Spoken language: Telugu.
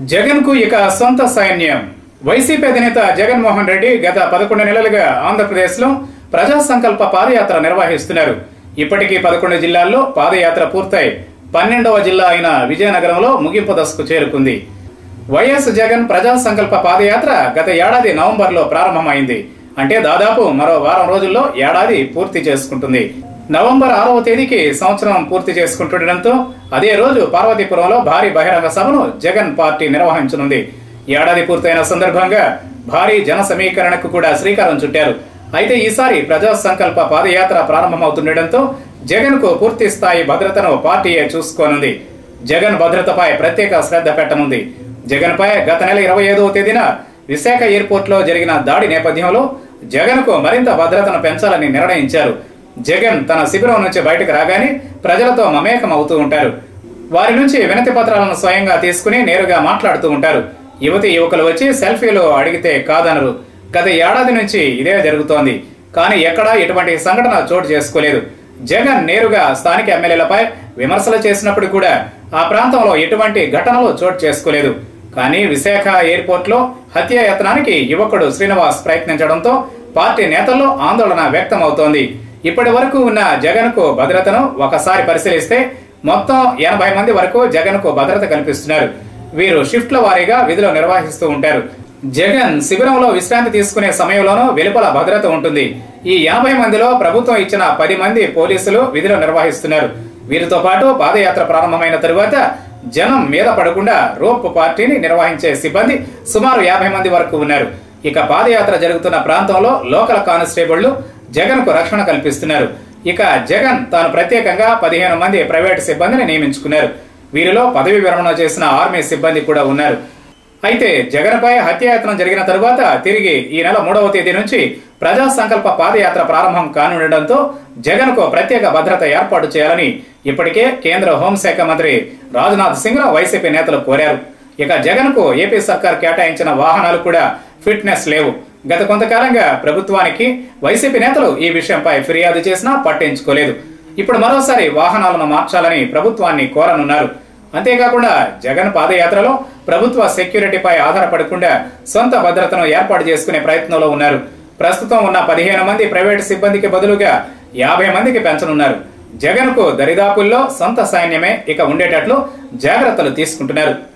జగన్ కు ఇక సొంత సైన్యం వైసీపీ అధినేత జగన్మోహన్ రెడ్డి గత పదకొండు నెలలుగా ఆంధ్రప్రదేశ్ లో ప్రజా సంకల్ప పాదయాత్ర నిర్వహిస్తున్నారు ఇప్పటికీ పదకొండు జిల్లాల్లో పాదయాత్ర పూర్తయి పన్నెండవ జిల్లా అయిన విజయనగరంలో ముగింపు దశకు చేరుకుంది వైఎస్ జగన్ ప్రజా సంకల్ప పాదయాత్ర గత ఏడాది నవంబర్ లో ప్రారంభమైంది అంటే దాదాపు మరో వారం రోజుల్లో ఏడాది పూర్తి చేసుకుంటుంది నవంబర్ ఆరవ తేదీకి సంవత్సరం పూర్తి చేసుకుంటుండటంతో అదే రోజు పార్వతీపురంలో భారీ బహిరంగ సభను జగన్ పార్టీ నిర్వహించనుంది ఏడాది పూర్తయిన సందర్భంగా భారీ జన సమీకరణకు కూడా శ్రీకారం చుట్టారు అయితే ఈసారి ప్రజా సంకల్ప పాదయాత్ర ప్రారంభమవుతుండటంతో జగన్ కు పూర్తి స్థాయి భద్రతను పార్టీయే చూసుకోనుంది జగన్ భద్రతపై ప్రత్యేక శ్రద్ధ పెట్టనుంది జగన్ పై గత నెల ఇరవై ఐదవ తేదీన విశాఖ ఎయిర్పోర్ట్ లో జరిగిన దాడి నేపథ్యంలో జగన్ కు మరింత భద్రతను పెంచాలని నిర్ణయించారు జగన్ తన శిబిరం నుంచి బయటకు రాగానే ప్రజలతో మమేకం అవుతూ ఉంటారు వారి నుంచి వినతి పత్రాలను స్వయంగా తీసుకుని నేరుగా మాట్లాడుతూ ఉంటారు యువతి యువకులు వచ్చి సెల్ఫీలు అడిగితే కాదనరు గత ఏడాది నుంచి ఇదే జరుగుతోంది కానీ ఎక్కడా ఎటువంటి సంఘటన చోటు చేసుకోలేదు జగన్ నేరుగా స్థానిక ఎమ్మెల్యేలపై విమర్శలు చేసినప్పుడు కూడా ఆ ప్రాంతంలో ఎటువంటి ఘటనలు చోటు చేసుకోలేదు కానీ విశాఖ ఎయిర్పోర్ట్ లో హత్య యత్నానికి యువకుడు శ్రీనివాస్ ప్రయత్నించడంతో పార్టీ నేతల్లో ఆందోళన వ్యక్తమవుతోంది ఇప్పటి వరకు ఉన్న జగన్ కు భద్రతను ఒకసారి పరిశీలిస్తే మొత్తం ఎనభై మంది వరకు జగన్ కు భద్రత కల్పిస్తున్నారు వీరు షిఫ్ట్ల వారీగా విధులు నిర్వహిస్తూ ఉంటారు జగన్ శిబిరంలో విశ్రాంతి తీసుకునే సమయంలోనూ వెలుపల భద్రత ఉంటుంది ఈ ఎనభై మందిలో ప్రభుత్వం ఇచ్చిన పది మంది పోలీసులు విధులు నిర్వహిస్తున్నారు వీరితో పాటు పాదయాత్ర ప్రారంభమైన తరువాత జనం మీద పడకుండా రోప్ పార్టీని నిర్వహించే సిబ్బంది సుమారు యాభై మంది వరకు ఉన్నారు ఇక పాదయాత్ర జరుగుతున్న ప్రాంతంలో లోకల్ కానిస్టేబుళ్లు జగన్ కు రక్షణ కల్పిస్తున్నారు ఇక జగన్ తాను ప్రత్యేకంగా పదిహేను మంది ప్రైవేట్ సిబ్బందిని నియమించుకున్నారు వీరిలో పదవి విరమణ చేసిన ఆర్మీ సిబ్బంది కూడా ఉన్నారు అయితే జగన్పై హత్యాయత్నం జరిగిన తరువాత తిరిగి ఈ నెల మూడవ తేదీ నుంచి ప్రజా సంకల్ప పాదయాత్ర ప్రారంభం కానుండటంతో జగన్ కు ప్రత్యేక భద్రత ఏర్పాటు చేయాలని ఇప్పటికే కేంద్ర హోంశాఖ మంత్రి రాజ్నాథ్ సింగ్ వైసీపీ నేతలు కోరారు ఇక జగన్ కు ఏపీ సర్కార్ కేటాయించిన వాహనాలు కూడా ఫిట్నెస్ లేవు గత కొంతకాలంగా ప్రభుత్వానికి వైసీపీ నేతలు ఈ విషయంపై ఫిర్యాదు చేసినా పట్టించుకోలేదు ఇప్పుడు మరోసారి వాహనాలను మార్చాలని ప్రభుత్వాన్ని కోరనున్నారు అంతేకాకుండా జగన్ పాదయాత్రలో ప్రభుత్వ సెక్యూరిటీపై ఆధారపడకుండా సొంత భద్రతను ఏర్పాటు చేసుకునే ప్రయత్నంలో ఉన్నారు ప్రస్తుతం ఉన్న పదిహేను మంది ప్రైవేట్ సిబ్బందికి బదులుగా యాభై మందికి పెంచనున్నారు జగన్ కు దరిదాపుల్లో సొంత సైన్యమే ఇక ఉండేటట్లు జాగ్రత్తలు తీసుకుంటున్నారు